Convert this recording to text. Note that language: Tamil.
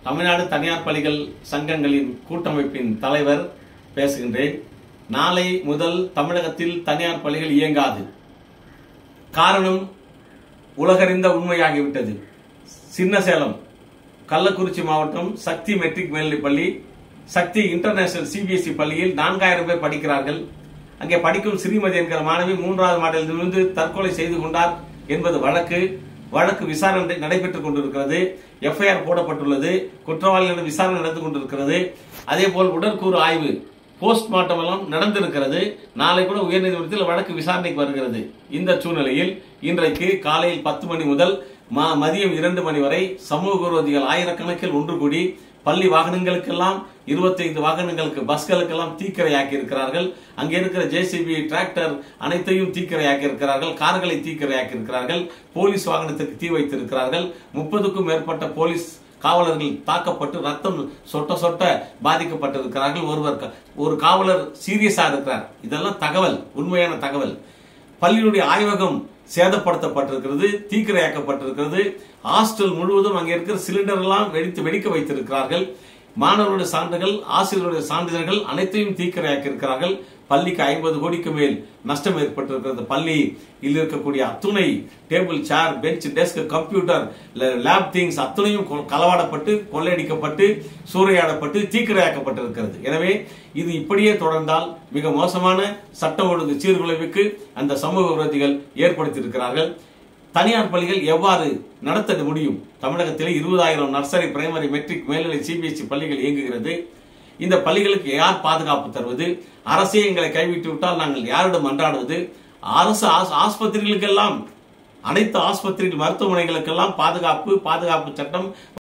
தமிழ்நாடு தனியார் பள்ளிகள் சங்கங்களின் கூட்டமைப்பின் தலைவர் பேசுகின்றேன் நாளை முதல் தமிழகத்தில் தனியார் பள்ளிகள் இயங்காது காரணம் உலகறிந்த உண்மையாகிவிட்டது சின்னசேலம் கள்ளக்குறிச்சி மாவட்டம் சக்தி மெட்ரிக் மேல்நிலைப் பள்ளி சக்தி இன்டர்நேஷனல் சிபிஎஸ்இ பள்ளியில் நான்காயிரம் பேர் படிக்கிறார்கள் அங்கே படிக்கும் ஸ்ரீமதி என்கிற மாணவி மூன்றாவது மாடலிலிருந்து தற்கொலை செய்து கொண்டார் என்பது வழக்கு வழக்கு விசாரணை நடைபெற்றுக் கொண்டிருக்கிறது எஃப்ஐஆர் போடப்பட்டுள்ளது குற்றவாளிகளிடம் விசாரணை நடந்து கொண்டிருக்கிறது அதே போல் உடற்கூறு ஆய்வு போஸ்ட்மார்ட்டம் எல்லாம் நடந்திருக்கிறது நாளை கூட உயர்நீதிமன்றத்தில் வழக்கு விசாரணைக்கு வருகிறது இந்த சூழ்நிலையில் இன்றைக்கு காலையில் பத்து மணி முதல் ம- மதியம் இரண்டு மணி வரை சமூக விரோதிகள் ஆயிரக்கணக்கில் ஒன்று கூடி பள்ளி வாகனங்களுக்கெல்லாம் 25 வாகனங்களுக்கு பஸ்களுக்கெல்லாம் தீக்கிரையாக்கி இருக்கிறார்கள் அங்கே இருக்கிற ஜேசிபி டிராக்டர் அனைத்தையும் தீக்கிரையாக்கி இருக்கிறார்கள் கார்களை தீக்கிரையாக்கி இருக்கிறார்கள் போலீஸ் வாகனத்துக்கு தீ வைத்திருக்கிறார்கள் முப்பதுக்கும் மேற்பட்ட போலீஸ் காவலர்கள் தாக்கப்பட்டு ரத்தம் சொட்ட சொட்ட பாதிக்கப்பட்டிருக்கிறார்கள் ஒருவர் க- ஒரு காவலர் சீரியஸா இருக்கிறார் இதெல்லாம் தகவல் உண்மையான தகவல் பள்ளியினுடைய ஆய்வகம் சேதப்படுத்தப்பட்டிருக்கிறது தீக்கிரையாக்கப்பட்டிருக்கிறது ஹாஸ்டல் முழுவதும் அங்கே இருக்கிற சிலிண்டர் எல்லாம் வெடித்து வெடிக்க வைத்திருக்கிறார்கள் மாணவருடைய சான்றுகள் ஆசிரியருடைய சான்றிதழ்கள் அனைத்தையும் தீக்கிரையாக்கி இருக்கிறார்கள் பள்ளிக்கு ஐம்பது கோடிக்கு மேல் நஷ்டம் ஏற்பட்டிருக்கிறது பள்ளியில் இருக்கக்கூடிய அத்துணை table chair bench desk computer lab things அத்துணையும் கொ- களவாடப்பட்டு கொள்ளையடிக்கப்பட்டு சூறையாடப்பட்டு தீக்கிரையாக்கப்பட்டிருக்கிறது எனவே இது இப்படியே தொடர்ந்தால் மிக மோசமான சட்ட ஒழுங்கு சீர்குலைவுக்கு அந்த சமூக விரோதிகள் ஏற்படுத்தியிருக்கிறார்கள் தனியார் பள்ளிகள் எவ்வாறு நடத்த முடியும் தமிழகத்தில் இருபதாயிரம் நர்சரி பிரைமரி மெட்ரிக் மேல்நிலை சிபிஎஸ்இ பள்ளிகள் இயங்குகிறது இந்த பள்ளிகளுக்கு யார் பாதுகாப்பு தருவது அரசே எங்களை கைவிட்டு விட்டால் நாங்கள் யாரிடம் மன்றாடுவது அரசு ஆஸ்- ஆஸ்பத்திரிகளுக்கெல்லாம் அனைத்து ஆஸ்பத்திரிகள் மருத்துவமனைகளுக்கெல்லாம் பாதுகாப்பு பாதுகாப்பு சட்டம்